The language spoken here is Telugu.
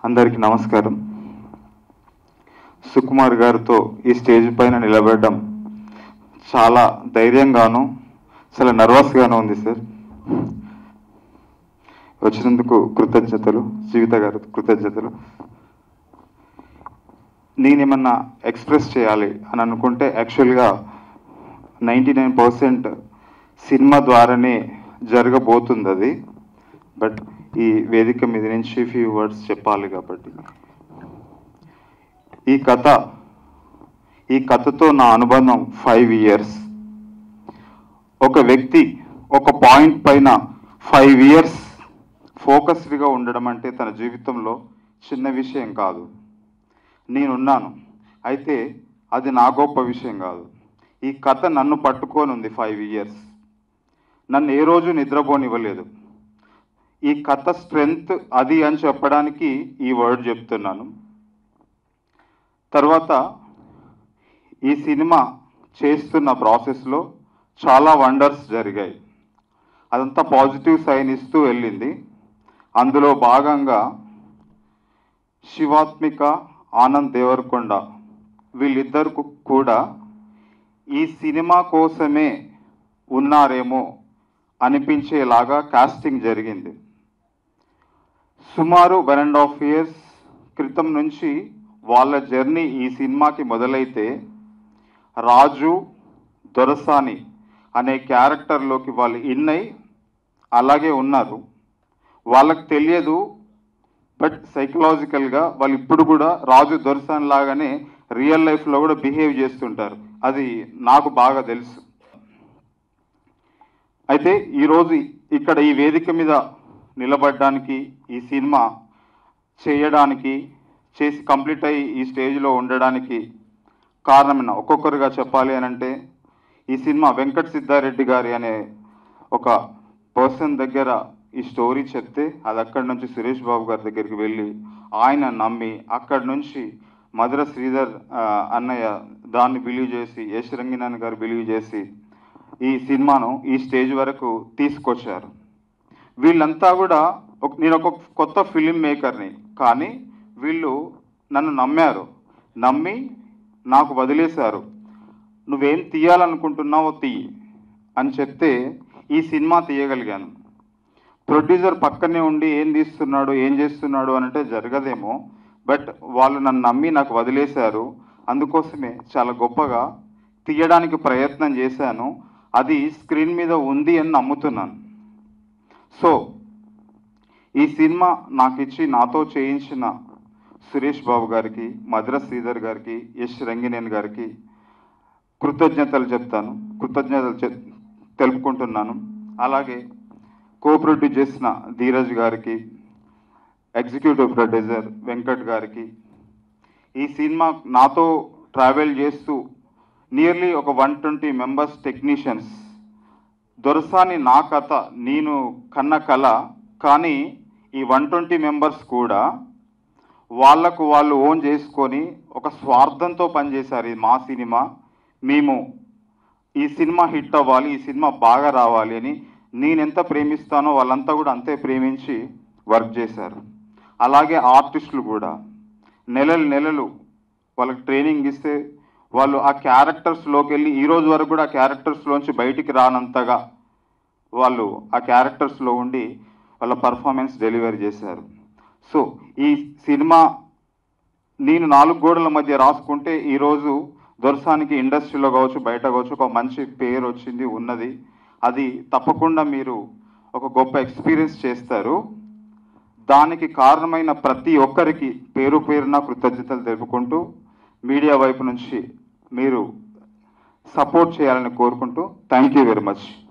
అందరికీ నమస్కారం సుకుమార్ గారితో ఈ స్టేజ్ పైన నిలబడడం చాలా ధైర్యంగాను చాలా నర్వస్గాను ఉంది సార్ వచ్చినందుకు కృతజ్ఞతలు జీవిత గారు కృతజ్ఞతలు నేనేమన్నా ఎక్స్ప్రెస్ చేయాలి అని అనుకుంటే యాక్చువల్గా నైంటీ నైన్ పర్సెంట్ సినిమా ద్వారానే జరగబోతుంది అది బట్ ఈ వేదిక మీద నుంచి ఫ్యూ వర్డ్స్ చెప్పాలి కాబట్టి ఈ కథ ఈ కథతో నా అనుబంధం ఫైవ్ ఇయర్స్ ఒక వ్యక్తి ఒక పాయింట్ పైన ఫైవ్ ఇయర్స్ ఫోకస్డ్గా ఉండడం అంటే తన జీవితంలో చిన్న విషయం కాదు నేనున్నాను అయితే అది నా గొప్ప విషయం కాదు ఈ కథ నన్ను పట్టుకొని ఉంది ఫైవ్ ఇయర్స్ నన్ను ఏ రోజు నిద్రపోనివ్వలేదు ఈ కథ స్ట్రెంగ్త్ అది అని చెప్పడానికి ఈ వర్డ్ చెప్తున్నాను తర్వాత ఈ సినిమా చేస్తున్న ప్రాసెస్లో చాలా వండర్స్ జరిగాయి అదంతా పాజిటివ్ సైన్ ఇస్తూ వెళ్ళింది అందులో భాగంగా శివాత్మిక ఆనంద్ దేవరకొండ వీళ్ళిద్దరు కూడా ఈ సినిమా కోసమే ఉన్నారేమో అనిపించేలాగా కాస్టింగ్ జరిగింది సుమారు వన్ అండ్ హాఫ్ ఇయర్స్ క్రితం నుంచి వాళ్ళ జర్నీ ఈ సినిమాకి మొదలైతే రాజు దొరసాని అనే క్యారెక్టర్లోకి వాళ్ళు ఇన్నై అలాగే ఉన్నారు వాళ్ళకి తెలియదు బట్ సైకలాజికల్గా వాళ్ళు ఇప్పుడు కూడా రాజు దొరసాని లాగానే రియల్ లైఫ్లో కూడా బిహేవ్ చేస్తుంటారు అది నాకు బాగా తెలుసు అయితే ఈరోజు ఇక్కడ ఈ వేదిక మీద నిలబడడానికి ఈ సినిమా చేయడానికి చేసి కంప్లీట్ అయ్యి ఈ స్టేజ్లో ఉండడానికి కారణమైన ఒక్కొక్కరుగా చెప్పాలి అని అంటే ఈ సినిమా వెంకట్ సిద్ధారెడ్డి గారి అనే ఒక పర్సన్ దగ్గర ఈ స్టోరీ చెప్తే అది అక్కడి నుంచి సురేష్ బాబు గారి దగ్గరికి వెళ్ళి ఆయన నమ్మి అక్కడి నుంచి మధుర శ్రీధర్ ఆ, అన్నయ్య దాన్ని బిలీవ్ చేసి యశ్ రంగినాన్ గారు బిలీవ్ చేసి ఈ సినిమాను ఈ స్టేజ్ వరకు తీసుకొచ్చారు వీళ్ళంతా కూడా ఒక నేను ఒక కొత్త ఫిలిం మేకర్ని కానీ వీళ్ళు నన్ను నమ్మారు నమ్మి నాకు వదిలేశారు నువ్వేం తీయాలనుకుంటున్నావో తీయి అని చెప్తే ఈ సినిమా తీయగలిగాను ప్రొడ్యూసర్ పక్కనే ఉండి ఏం తీస్తున్నాడు ఏం చేస్తున్నాడు అని అంటే జరగదేమో బట్ వాళ్ళు నన్ను నమ్మి నాకు వదిలేశారు అందుకోసమే చాలా గొప్పగా తీయడానికి ప్రయత్నం చేశాను అది స్క్రీన్ మీద ఉంది అని నమ్ముతున్నాను సో ఈ సినిమా నాకు ఇచ్చి నాతో చేయించిన సురేష్ బాబు గారికి మద్ర శ్రీధర్ గారికి యశ్ రంగినేని గారికి కృతజ్ఞతలు చెప్తాను కృతజ్ఞతలు చె- తెలుపుకుంటున్నాను అలాగే కో ప్రొడ్యూస్ చేసిన ధీరజ్ గారికి ఎగ్జిక్యూటివ్ ప్రొడ్యూసర్ వెంకట్ గారికి ఈ సినిమా నాతో ట్రావెల్ చేస్తూ నియర్లీ ఒక one twenty members technicians Dorasani నా కథ నేను కన్న కళ కానీ ఈ వన్ ట్వంటీ మెంబర్స్ కూడా వాళ్ళకు వాళ్ళు ఓన్ చేసుకొని ఒక స్వార్థంతో పనిచేశారు ఇది మా సినిమా మేము ఈ సినిమా హిట్ అవ్వాలి ఈ సినిమా బాగా రావాలి అని నేను ఎంత ప్రేమిస్తానో వాళ్ళంతా కూడా అంతే ప్రేమించి వర్క్ చేశారు అలాగే ఆర్టిస్టులు కూడా నెలలు నెలలు వాళ్ళకి ట్రైనింగ్ ఇస్తే వాళ్ళు ఆ క్యారెక్టర్స్లోకి వెళ్ళి ఈ రోజు వరకు కూడా ఆ క్యారెక్టర్స్లోంచి బయటికి రానంతగా వాళ్ళు ఆ క్యారెక్టర్స్లో ఉండి వాళ్ళ పర్ఫార్మెన్స్ డెలివరీ చేశారు సో ఈ సినిమా నేను నాలుగు గోడల మధ్య రాసుకుంటే ఈరోజు దొరసానికి ఇండస్ట్రీలో కావచ్చు బయట కావచ్చు ఒక మంచి పేరు వచ్చింది ఉన్నది అది తప్పకుండా మీరు ఒక గొప్ప ఎక్స్పీరియన్స్ చేస్తారు దానికి కారణమైన ప్రతి ఒక్కరికి పేరు పేరున కృతజ్ఞతలు తెలుపుకుంటూ మీడియా వైపు నుంచి మీరు సపోర్ట్ చేయాలని కోరుకుంటూ థ్యాంక్ యూ వెరీ మచ్